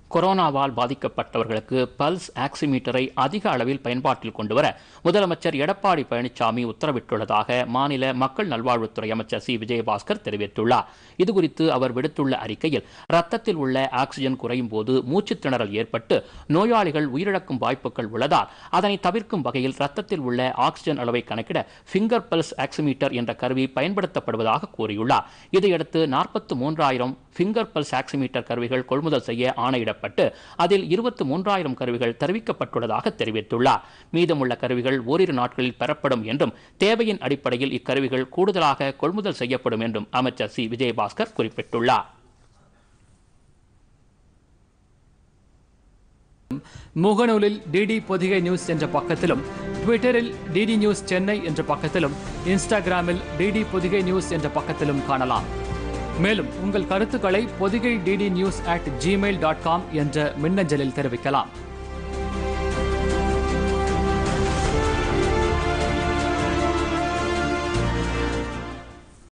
கொரோனாவால் பாதிக்கப்பட்டவர்களுக்கு பல்ஸ் ஆக்சிமீட்டரை அதிக அளவில் பயன்பாட்டில் கொண்டுவர முதலமைச்சர் எடப்பாடி பழனிசாமி உத்தரவிட்டுள்ளதாக மாநில மக்கள் நல்வாழ்வுத்துறை அமைச்சர் சி விஜயபாஸ்கர் தெரிவித்துள்ளார் இதுகுறித்து அவர் விடுத்துள்ள அறிக்கையில் ரத்தத்தில் உள்ள ஆக்சிஜன் குறையும் போது மூச்சுத் திணறல் ஏற்பட்டு நோயாளிகள் உயிரிழக்கும் வாய்ப்புகள் உள்ளதால் அதனை தவிர்க்கும் வகையில் ரத்தத்தில் உள்ள ஆக்சிஜன் அளவை கணக்கிட ஃபிங்கர் பல்ஸ் ஆக்சிமீட்டர் என்ற கருவி பயன்படுத்தப்படுவதாக கூறியுள்ளார் இதையடுத்து நாற்பத்து மூன்றாயிரம் ஃபிங்கர் பல்ஸ் ஆக்சிமீட்டர் கருவிகள் கொள்முதல் செய்ய ஆணையிடப்பட்டு அதில் இருபத்து மூன்றாயிரம் கருவிகள் தெரிவிக்கப்பட்டுள்ளதாக தெரிவித்துள்ளார் மீதமுள்ள கருவிகள் ஓரிரு நாட்களில் பெறப்படும் என்றும் தேவையின் அடிப்படையில் இக்கருவிகள் கூடுதலாக கொள்முதல் செய்யப்படும் என்றும் அமைச்சர் சி விஜயபாஸ்கர் குறிப்பிட்டுள்ளார் முகநூலில் டிடி பொதிகை நியூஸ் என்ற பக்கத்திலும் ட்விட்டரில் டிடி நியூஸ் சென்னை என்ற பக்கத்திலும் இன்ஸ்டாகிராமில் டிடி பொதிகை நியூஸ் என்ற பக்கத்திலும் காணலாம் மேலும் உங்கள் கருத்துக்களை Podhigai DD news at Gmail dot com என்ற மின்னஞ்சலில் தெரிவிக்கலாம்